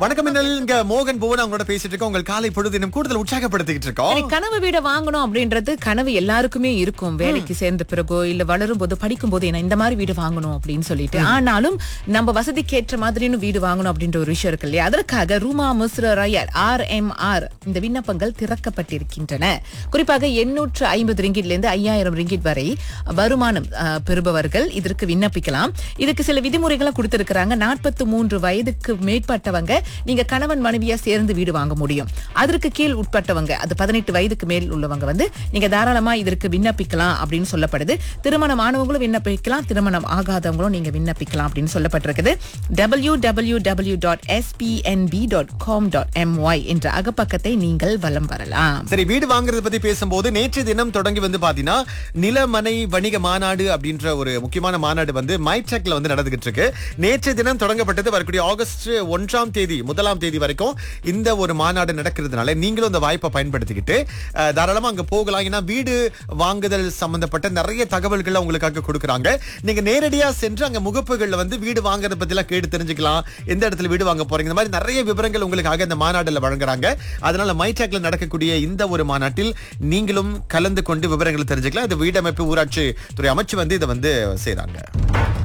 வணக்கம் மின்னல் இங்க மோகன் புவன் அவங்களோட பேசிட்டு இருக்கோம் உங்கள் காலை பொழுது இன்னும் கூடுதல் உற்சாகப்படுத்திக்கிட்டு இருக்கோம் சரி, கனவு வீடை வாங்கணும் அப்படின்றது கனவு எல்லாருக்குமே இருக்கும் வேலைக்கு சேர்ந்த பிறகோ இல்ல வளரும் போது படிக்கும் போது என்ன இந்த மாதிரி வீடு வாங்கணும் அப்படின்னு சொல்லிட்டு ஆனாலும் நம்ம வசதிக்கு ஏற்ற மாதிரின்னு வீடு வாங்கணும் அப்படின்ற ஒரு விஷயம் இருக்கு இல்லையா அதற்காக ரூமா முஸ்ர ரயர் ஆர் எம் ஆர் இந்த விண்ணப்பங்கள் திறக்கப்பட்டிருக்கின்றன குறிப்பாக எண்ணூற்று ஐம்பது ரிங்கிட்ல இருந்து ஐயாயிரம் ரிங்கிட் வரை வருமானம் அஹ், பெறுபவர்கள் இதற்கு விண்ணப்பிக்கலாம் இதுக்கு சில விதிமுறைகளை கொடுத்திருக்கிறாங்க நாற்பத்தி மூன்று வயதுக்கு மேற்பட்டவங்க நீங்க கணவன் மனைவியா சேர்ந்து வீடு வாங்க முடியும் அதற்கு கீழ் உட்பட்டவங்க அது பதினெட்டு வயதுக்கு மேல் உள்ளவங்க வந்து நீங்க தாராளமா இதற்கு விண்ணப்பிக்கலாம் அப்படின்னு சொல்லப்படுது திருமணம் ஆனவங்களும் விண்ணப்பிக்கலாம் திருமணம் ஆகாதவங்களும் நீங்க விண்ணப்பிக்கலாம் அப்படின்னு சொல்லப்பட்டிருக்குது W W W dot S B N B dot com dot M Y என்ற அகப்பக்கத்தை நீங்கள் வலம் வரலாம் சரி வீடு வாங்குறத பத்தி பேசும்போது நேற்று தினம் தொடங்கி வந்து பாத்தீங்கன்னா நிலமனை வணிக மாநாடு அப்படின்ற ஒரு முக்கியமான மாநாடு வந்து மைடெக்ல வந்து நடந்துகிட்டு இருக்கு நேற்று தினம் தொடங்கப்பட்டது வரக்கூடிய ஆகஸ்ட் ஒன்றாம் தேதி முதலாம் தேதி வரைக்கும் இந்த ஒரு மாநாடு நடக்கிறதுனால நீங்களும் இந்த வாய்ப்பை பயன்படுத்திக்கிட்டு அஹ், தாராளமா அங்க போகலாம் ஏன்னா வீடு வாங்குதல் சம்பந்தப்பட்ட நிறைய தகவல்கள் உங்களுக்காக கொடுக்குறாங்க நீங்க நேரடியா சென்று அங்க முகப்புகள்ல வந்து வீடு வாங்குறத பத்தி எல்லாம் கேட்டு தெரிஞ்சுக்கலாம் எந்த இடத்துல வீடு வாங்க போறீங்க இந்த மாதிரி நிறைய விவரங்கள் உங்களுக்காக இந்த மாநாடுல வழங்குறாங்க அதனால மைடாக்ல நடக்கக்கூடிய இந்த ஒரு மாநாட்டில் நீங்களும் கலந்து கொண்டு விவரங்களை தெரிஞ்சுக்கலாம் இது வீடமைப்பு ஊராட்சி துறை அமைச்சு வந்து இதை வந்து செய்றாங்க